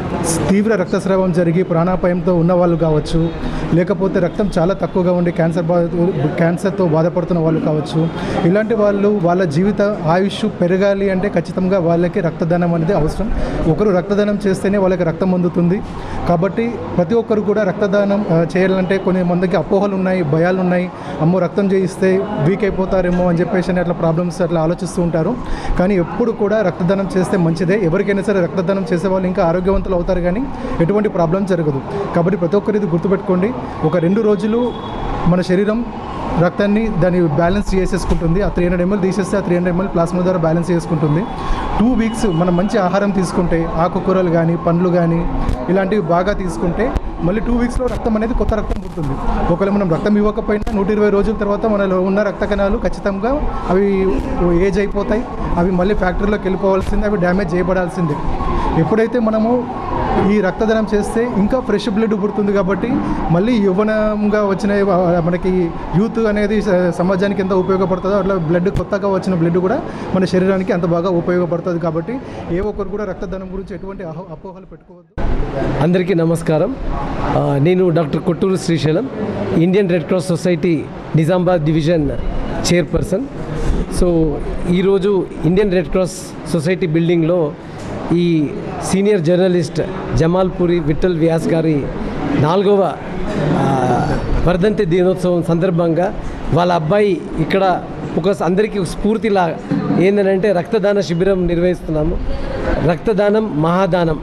తీవ్ర రక్తస్రావం జరిగి ప్రాణాపాయంతో ఉన్న వాళ్ళు కావచ్చు లేకపోతే రక్తం చాలా తక్కువగా ఉండి క్యాన్సర్ బాధ క్యాన్సర్తో బాధపడుతున్న వాళ్ళు కావచ్చు ఇలాంటి వాళ్ళు వాళ్ళ జీవిత ఆయుష్ పెరగాలి అంటే ఖచ్చితంగా వాళ్ళకి రక్తదానం అనేది అవసరం ఒకరు రక్తదానం చేస్తేనే వాళ్ళకి రక్తం అందుతుంది కాబట్టి ప్రతి ఒక్కరు కూడా రక్తదానం ఆ, చేయాలంటే కొన్ని మందికి అపోహలు ఉన్నాయి భయాలు ఉన్నాయి అమ్మో రక్తం చేయిస్తే వీక్ అయిపోతారేమో అని చెప్పేసి అని అట్లా ప్రాబ్లమ్స్ అట్లా ఆలోచిస్తూ ఉంటారు కానీ ఎప్పుడు కూడా రక్తదానం చేస్తే మంచిదే ఎవరికైనా సరే రక్తదానం చేసే వాళ్ళు ఇంకా ఆరోగ్యవంతులు అవుతారు కానీ ఎటువంటి ప్రాబ్లం జరగదు కాబట్టి ప్రతి ఒక్కరు ఇది గుర్తుపెట్టుకోండి ఒక రెండు రోజులు మన శరీరం రక్తాన్ని దాన్ని బ్యాలెన్స్ చేసేసుకుంటుంది ఆ త్రీ హండ్రెడ్ ఎంఎల్ తీసేస్తే ఆ త్రీ హండ్రెడ్ ఎంఎల్ ప్లాస్మా ద్వారా బ్యాలెన్స్ చేసుకుంటుంది టూ వీక్స్ మనం మంచి ఆహారం తీసుకుంటే ఆకుకూరలు కానీ పండ్లు కానీ ఇలాంటివి బాగా తీసుకుంటే మళ్ళీ టూ వీక్స్లో రక్తం అనేది కొత్త రక్తం పుడుతుంది ఒకవేళ మనం రక్తం ఇవ్వకపోయినా నూట ఇరవై రోజుల తర్వాత మనలో ఉన్న రక్త కణాలు ఖచ్చితంగా అవి ఏజ్ అయిపోతాయి అవి మళ్ళీ ఫ్యాక్టరీలోకి వెళ్ళిపోవాల్సిందే అవి డ్యామేజ్ చేయబడాల్సిందే ఎప్పుడైతే మనము ఈ రక్తదానం చేస్తే ఇంకా ఫ్రెష్ బ్లడ్ పుడుతుంది కాబట్టి మళ్ళీ యవ్వనంగా వచ్చిన ఆ, మనకి యూత్ అనేది స- సమాజానికి ఎంత ఉపయోగపడుతుందో అట్లా బ్లడ్ కొత్తగా వచ్చిన బ్లడ్ కూడా మన శరీరానికి అంత బాగా ఉపయోగపడుతుంది కాబట్టి ఏ ఒక్కరు కూడా రక్తదానం గురించి ఎటువంటి అహో- అపోహలు పెట్టుకోవద్దు అందరికీ నమస్కారం ఆ, నేను doctor Kotturu Srisailam Indian red cross society Nizamabad division chairperson so ఈరోజు ఇండియన్ రెడ్ క్రాస్ సొసైటీ బిల్డింగ్లో ఈ సీనియర్ జర్నలిస్ట్ జమాల్పూరి విఠల్ వ్యాస్ గారి నాలుగవ ఆ, వర్ధంతి దినోత్సవం సందర్భంగా వాళ్ళ అబ్బాయి ఇక్కడ ఒక అందరికీ ఒక స్ఫూర్తిలా ఏంటంటే రక్తదాన శిబిరం నిర్వహిస్తున్నాము రక్తదానం మహాదానం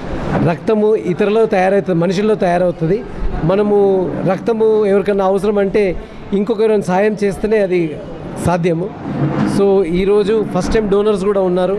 రక్తము ఇతరులో తయారవుతుంది మనుషుల్లో తయారవుతుంది మనము రక్తము ఎవరికన్నా అవసరం అంటే ఇంకొకరిని సాయం చేస్తేనే అది సాధ్యము సో ఈరోజు ఫస్ట్ టైం డోనర్స్ కూడా ఉన్నారు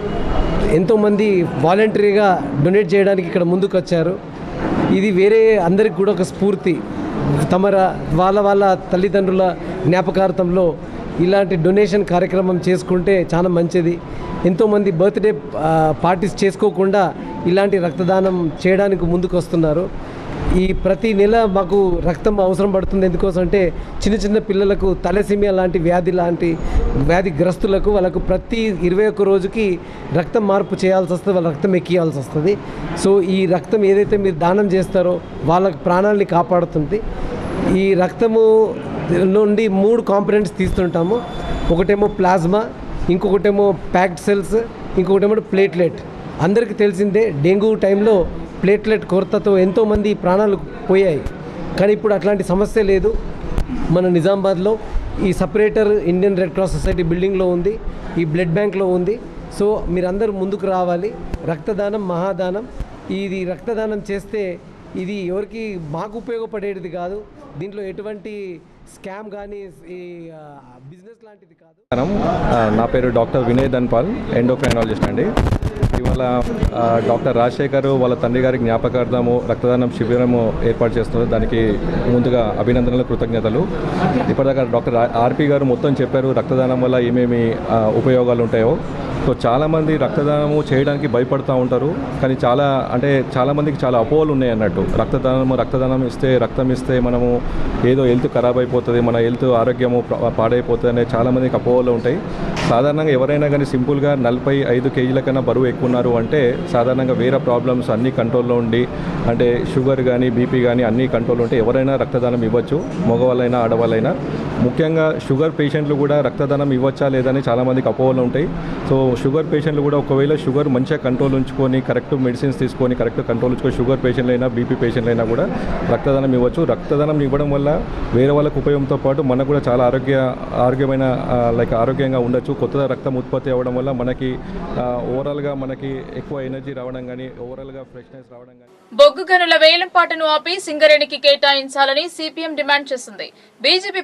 ఎంతోమంది వాలంటరీగా డొనేట్ చేయడానికి ఇక్కడ ముందుకు వచ్చారు ఇది వేరే అందరికి కూడా ఒక స్ఫూర్తి తమ ర- వాళ్ళ వాళ్ళ తల్లిదండ్రుల జ్ఞాపకార్థంలో ఇలాంటి డొనేషన్ కార్యక్రమం చేసుకుంటే చాలా మంచిది ఎంతోమంది బర్త్డే పార్టీస్ చేసుకోకుండా ఇలాంటి రక్తదానం చేయడానికి ముందుకు వస్తున్నారు ఈ ప్రతి నెల మాకు రక్తం అవసరం పడుతుంది ఎందుకోసం అంటే చిన్న చిన్న పిల్లలకు తలసిమియా లాంటి వ్యాధి లాంటి వ్యాధిగ్రస్తులకు వాళ్ళకు ప్రతి ఇరవై ఒక్క రోజుకి రక్తం మార్పు చేయాల్సి వస్తుంది వాళ్ళ రక్తం ఎక్కియాల్సి వస్తుంది సో ఈ రక్తం ఏదైతే మీరు దానం చేస్తారో వాళ్ళ ప్రాణాలని కాపాడుతుంది ఈ రక్తము నుండి మూడు కాంపనెంట్స్ తీస్తుంటాము ఒకటేమో ప్లాజ్మా ఇంకొకటేమో ప్యాక్డ్ సెల్స్ ఇంకొకటేమో ప్లేట్లెట్ అందరికీ తెలిసిందే డెంగ్యూ టైంలో ప్లేట్లెట్ కొరతతో ఎంతోమంది ప్రాణాలు పోయాయి కానీ ఇప్పుడు అట్లాంటి సమస్య లేదు మన నిజామాబాద్లో ఈ separator Indian red cross society బిల్డింగ్లో ఉంది ఈ బ్లడ్ బ్యాంక్లో ఉంది సో మీరందరూ ముందుకు రావాలి రక్తదానం మహాదానం ఇది రక్తదానం చేస్తే ఇది ఎవరికి మాకు ఉపయోగపడేది కాదు దీంట్లో ఎటువంటి స్కామ్ కానీ ఈ బిజినెస్ లాంటిది కాదు నమస్కారం ఆ, నా పేరు డాక్టర్ వినయ్ ధన్పాల్ ఎండోక్రైనాలజిస్ట్ అండి ఇవాళ ఆ, డాక్టర్ రాజశేఖర్ వాళ్ళ తండ్రి గారి జ్ఞాపకార్థము రక్తదానం శిబిరము ఏర్పాటు చేస్తున్నారు దానికి ముందుగా అభినందనలు కృతజ్ఞతలు ఇప్పటిదాకా డాక్టర్ ఆ- ఆర్పి గారు మొత్తం చెప్పారు రక్తదానం వల్ల ఏమేమి ఆ, ఉపయోగాలు ఉంటాయో సో చాలామంది రక్తదానము చేయడానికి భయపడుతూ ఉంటారు కానీ చాలా అంటే చాలామందికి చాలా అపోహలు ఉన్నాయి అన్నట్టు రక్తదానము రక్తదానం ఇస్తే రక్తం ఇస్తే మనము ఏదో హెల్త్ ఖరాబ్ అయిపోతుంది మన హెల్త్ ఆరోగ్యము పా- పాడైపోతుంది అనే చాలామందికి అపోహలు ఉంటాయి సాధారణంగా ఎవరైనా కానీ సింపుల్గా నలభై ఐదు కేజీల కన్నా బరువు ఎక్కువ ఉన్నారు అంటే సాధారణంగా వేరే ప్రాబ్లమ్స్ అన్ని కంట్రోల్లో ఉండి అంటే షుగర్ కానీ బీపీ కానీ అన్ని కంట్రోల్ ఉంటే ఎవరైనా రక్తదానం ఇవ్వచ్చు మగవాళ్ళైనా ఆడవాళ్ళైనా ముఖ్యంగా షుగర్ పేషెంట్లు కూడా రక్తదానం ఇవ్వచ్చా లేదని చాలామందికి అపోహలు ఉంటాయి సో షుగర్ పేషెంట్లు కూడా ఒకవేళ షుగర్ మంచిగా కంట్రోల్ ఉంచుకొని కరెక్ట్ మెడిసిన్స్ తీసుకొని కరెక్ట్ కంట్రోల్ ఉంచుకొని షుగర్ పేషెంట్లు అయినా బీపీ పేషెంట్లు అయినా కూడా రక్తదానం ఇవ్వచ్చు రక్తదానం ఇవ్వడం వల్ల వేరే వాళ్ళకు ఉపయోగంతో పాటు మనకు కూడా చాలా ఆరోగ్య ఆరోగ్యమైన లైక్ ఆరోగ్యంగా ఉండొచ్చు కొత్త రక్తం ఉత్పత్తి అవ్వడం వల్ల మనకి ఓవరాల్గా మనకి ఎక్కువ ఎనర్జీ రావడం కానీ ఓవరాల్గా ఫ్రెష్నెస్ రావడం కానీ బొగ్గు గనుల వేలంపాటను ఆపి సింగరేణికి కేటాయించాలని సిపిఎం డిమాండ్ చేసింది బీజేపీ ప్రభుత్వం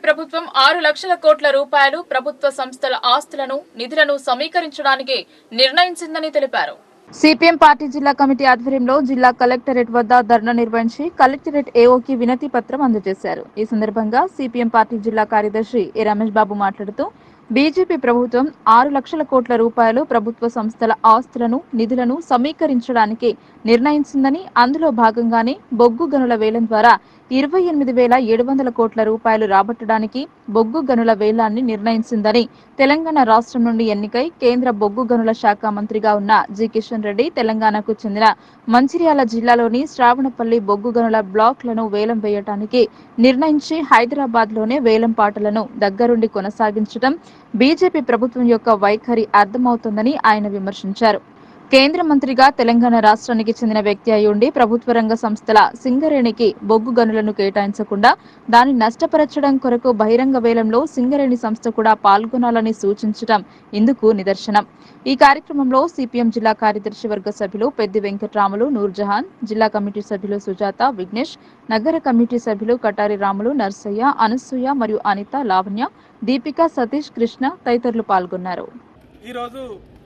ఆరు లక్షల కోట్ల రూపాయలు ప్రభుత్వ సంస్థల ఆస్తులను నిధులను సమీకరించడానికి నిర్ణయించిందని తెలిపారు సిపిఎం పార్టీ జిల్లా కమిటీ ఆధ్వర్యంలో జిల్లా కలెక్టరేట్ వద్ద ధర్నా నిర్వహించి కలెక్టరేట్ ఏఓకి వినతి పత్రం అందజేశారు ఈ సందర్భంగా సిపిఎం పార్టీ జిల్లా కార్యదర్శి ఏ రమేష్ బాబు మాట్లాడుతూ బీజేపీ ప్రభుత్వం ఆరు లక్షల కోట్ల రూపాయలు ప్రభుత్వ సంస్థల ఆస్తులను నిధులను సమీకరించడానికి నిర్ణయించిందని అందులో భాగంగానే బొగ్గు గనుల వేలం ద్వారా ఇరవై ఎనిమిది వేల ఏడు వందల కోట్ల రూపాయలు రాబట్టడానికి బొగ్గు గనుల వేలాన్ని నిర్ణయించిందని తెలంగాణ రాష్ట్రం నుండి ఎన్నికై కేంద్ర బొగ్గు గనుల శాఖ మంత్రిగా ఉన్న జి కిషన్ రెడ్డి తెలంగాణకు చెందిన మంచిర్యాల జిల్లాలోని శ్రావణపల్లి బొగ్గు గనుల బ్లాక్లను వేలం వేయటానికి నిర్ణయించి హైదరాబాద్ లోనే వేలం పాటలను దగ్గరుండి కొనసాగించడం బీజేపీ ప్రభుత్వం యొక్క వైఖరి అర్థమవుతోందని ఆయన విమర్శించారు కేంద్ర మంత్రిగా తెలంగాణ రాష్ట్రానికి చెందిన వ్యక్తి అయి ఉండి ప్రభుత్వ రంగ సంస్థల సింగరేణికి బొగ్గు గనులను కేటాయించకుండా దాన్ని నష్టపరచడం కొరకు బహిరంగ వేలంలో సింగరేణి సంస్థ కూడా పాల్గొనాలని సూచించడం ఇందుకు నిదర్శనం ఈ కార్యక్రమంలో సిపిఎం జిల్లా కార్యదర్శి వర్గ సభ్యులు పెద్ది వెంకట్రాములు నూర్జహాన్ జిల్లా కమిటీ సభ్యులు సుజాత విఘ్నేష్ నగర కమిటీ సభ్యులు కటారి రాములు నర్సయ్య అనసూయ మరియు అనిత లావణ్య దీపిక సతీష్ కృష్ణ తదితరులు పాల్గొన్నారు ఈరోజు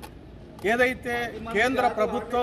ఏదైతే కేంద్ర ప్రభుత్వం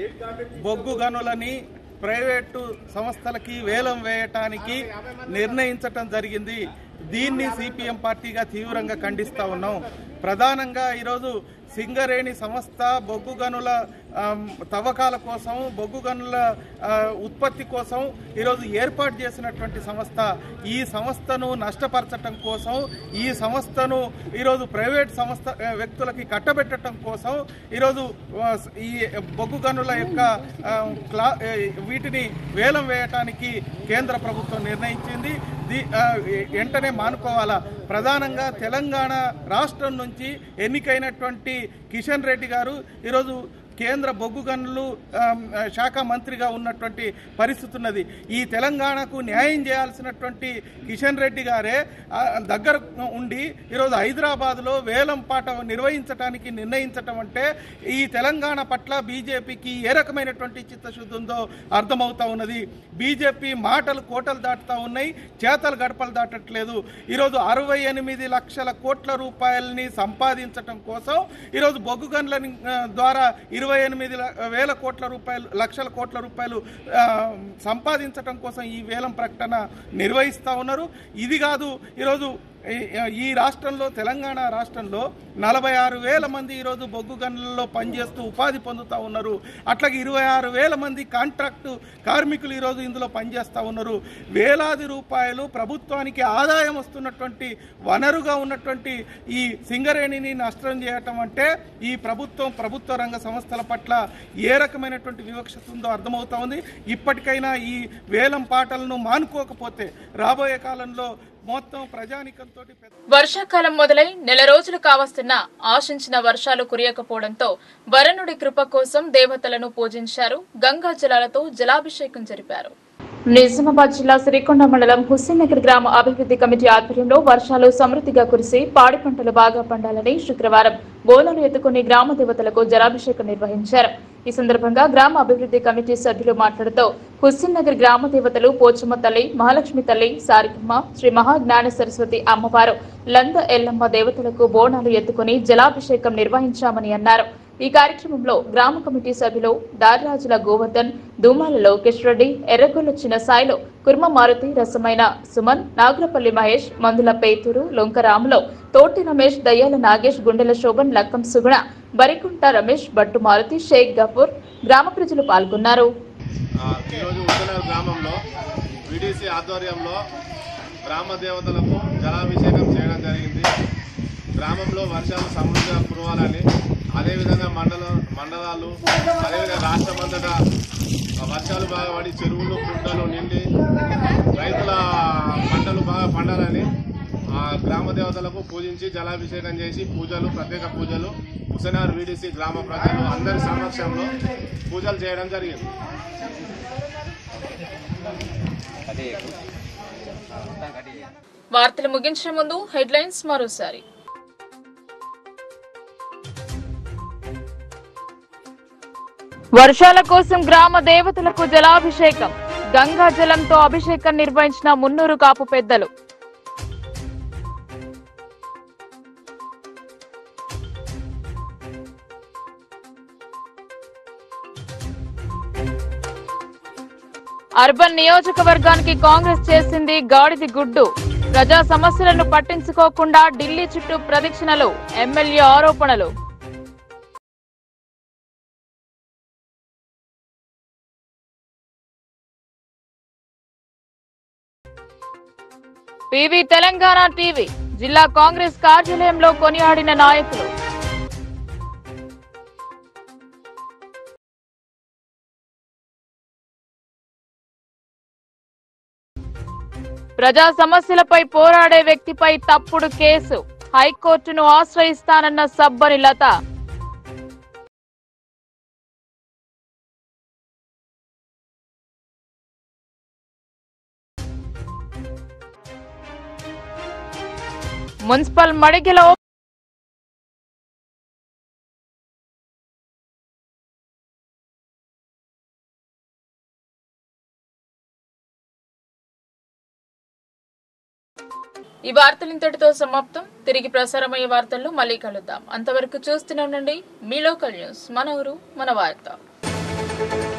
బొగ్గు గనులని ప్రైవేటు సంస్థలకి వేలం వేయటానికి నిర్ణయించటం జరిగింది దీన్ని సిపిఎం పార్టీగా తీవ్రంగా ఖండిస్తా ఉన్నాం ప్రధానంగా ఈరోజు సింగరేణి సంస్థ బొగ్గు గనుల ఆమ్, తవ్వకాల కోసం బొగ్గు గనుల ఆ, ఉత్పత్తి కోసం ఈరోజు ఏర్పాటు చేసినటువంటి సంస్థ ఈ సంస్థను నష్టపరచటం కోసం ఈ సంస్థను ఈరోజు ప్రైవేట్ సంస్థ ఆ, వ్యక్తులకి కట్టబెట్టడం కోసం ఈరోజు ఆ, ఈ బొగ్గు గనుల యొక్క ఆ, క్లా ఆ, వీటిని వేలం వేయటానికి కేంద్ర ప్రభుత్వం నిర్ణయించింది దీ- ఆ, వెంటనే మానుకోవాలా ప్రధానంగా తెలంగాణ రాష్ట్రం నుంచి ఎన్నికైనటువంటి కిషన్ రెడ్డి గారు ఈరోజు కేంద్ర బొగ్గు గనులు ఆమ్, శాఖ మంత్రిగా ఉన్నటువంటి పరిస్థితి ఉన్నది ఈ తెలంగాణకు న్యాయం చేయాల్సినటువంటి కిషన్ రెడ్డి గారే ఆ, దగ్గర ఉండి ఈరోజు హైదరాబాద్లో వేలం పాట నిర్వహించడానికి నిర్ణయించటం అంటే ఈ తెలంగాణ పట్ల బీజేపీకి ఏ రకమైనటువంటి చిత్తశుద్ధి ఉందో అర్థమవుతా ఉన్నది బీజేపీ మాటలు కోటలు దాటుతా ఉన్నాయి చేతలు గడపలు దాటట్లేదు ఈరోజు అరవై ఎనిమిది లక్షల కోట్ల రూపాయలని సంపాదించటం కోసం ఈరోజు బొగ్గు గనుల ద్వారా ఇరవై ఎనిమిది ల- వేల కోట్ల రూపాయలు లక్షల కోట్ల రూపాయలు ఆ, సంపాదించటం కోసం ఈ వేలం ప్రకటన నిర్వహిస్తూ ఉన్నారు ఇది కాదు ఈరోజు ఈ- ఈ రాష్ట్రంలో తెలంగాణ రాష్ట్రంలో నలభై ఆరు వేల మంది ఈరోజు బొగ్గు గనులలో పనిచేస్తూ ఉపాధి పొందుతూ ఉన్నారు అట్లాగే ఇరవై ఆరు వేల మంది కాంట్రాక్టు కార్మికులు ఈరోజు ఇందులో పనిచేస్తూ ఉన్నారు వేలాది రూపాయలు ప్రభుత్వానికి ఆదాయం వస్తున్నటువంటి వనరుగా ఉన్నటువంటి ఈ సింగరేణిని నష్టం చేయటం అంటే ఈ ప్రభుత్వం ప్రభుత్వ రంగ సంస్థల పట్ల ఏ రకమైనటువంటి వివక్షత ఉందో అర్థమవుతా ఉంది ఇప్పటికైనా ఈ వేలం పాటలను మానుకోకపోతే రాబోయే కాలంలో మొత్తం ప్రజానికంతో వర్షాకాలం మొదలై నెల రోజులు కావస్తున్నా ఆశించిన వర్షాలు కురియకపోవడంతో వరుణుడి కృప కోసం దేవతలను పూజించారు గంగా జలాలతో జలాభిషేకం జరిపారు నిజామాబాద్ జిల్లా సిరికొండ మండలం హుస్సేన్ నగర్ గ్రామ అభివృద్ధి కమిటీ ఆధ్వర్యంలో వర్షాలు సమృద్ధిగా కురిసి పాడి పంటలు బాగా పండాలని శుక్రవారం బోనాలు ఎత్తుకుని గ్రామ దేవతలకు జలాభిషేకం నిర్వహించారు ఈ సందర్భంగా గ్రామ అభివృద్ధి కమిటీ సభ్యులు మాట్లాడుతూ హుస్సేన్ నగర్ గ్రామ దేవతలు పోచమ్మ తల్లి మహాలక్ష్మి తల్లి సారికమ్మ శ్రీ మహాజ్ఞాన సరస్వతి అమ్మవారు లంద ఎల్లమ్మ దేవతలకు బోనాలు ఎత్తుకుని జలాభిషేకం నిర్వహించామని అన్నారు ఈ కార్యక్రమంలో గ్రామ కమిటీ సభ్యులు దారిరాజుల గోవర్ధన్ దుమాల లోకేష్ రెడ్డి ఎర్రగొల్ల చిన్న సాయిలో కుర్మ మారుతి రసమైన సుమన్ నాగులపల్లి మహేష్ మందుల పేతూరు లొంకరాములో తోటి రమేష్ దయ్యాల నాగేష్ గుండెల శోభన్ లక్కం సుగుణ బరికుంట రమేష్ బట్టు మారుతి షేక్ గఫూర్ గ్రామ ప్రజలు పాల్గొన్నారు ఆ, ఈరోజు ఉత్తనగర్ గ్రామంలో విడిసి ఆధ్వర్యంలో గ్రామ దేవతలకు జలాభిషేకం చేయడం జరిగింది గ్రామంలో వర్షాలు సమృద్ధిగా కురవాలని అదేవిధంగా మండల మండలాలు అదేవిధంగా రాష్ట్రమంతటా ఆ, వర్షాలు బాగా పడి చెరువులు కుంటలు నిండి రైతుల పంటలు బాగా పండాలని ఆ గ్రామ దేవతలకు పూజించి జలాభిషేకం చేసి పూజలు ప్రత్యేక పూజలు హుసనార్ వీడిసి గ్రామ ప్రజలు అందరి సమక్షంలో పూజలు చేయడం జరిగింది వార్తలు ముగించే ముందు హెడ్లైన్స్ మరోసారి వర్షాల కోసం గ్రామ దేవతలకు జలాభిషేకం గంగా జలంతో అభిషేకం నిర్వహించిన మున్నూరు కాపు పెద్దలు అర్బన్ నియోజకవర్గానికి కాంగ్రెస్ చేసింది గాడిది గుడ్డు ప్రజా సమస్యలను పట్టించుకోకుండా ఢిల్లీ చుట్టూ ప్రదక్షిణలు ఎమ్మెల్యే ఆరోపణలు పివి తెలంగాణ టీవీ జిల్లా కాంగ్రెస్ కార్యాలయంలో కొనియాడిన నాయకులు ప్రజా సమస్యలపై పోరాడే వ్యక్తిపై తప్పుడు కేసు హైకోర్టును ఆశ్రయిస్తానన్న సబ్బని లత మున్సిపల్ మడిగిలో ఈ వార్తలు ఇంతటితో సమాప్తం తిరిగి ప్రసారమయ్యే వార్తల్లో మళ్ళీ కలుద్దాం అంతవరకు చూస్తూనే ఉండండి మీ లోకల్ న్యూస్ మన ఊరు మన వార్త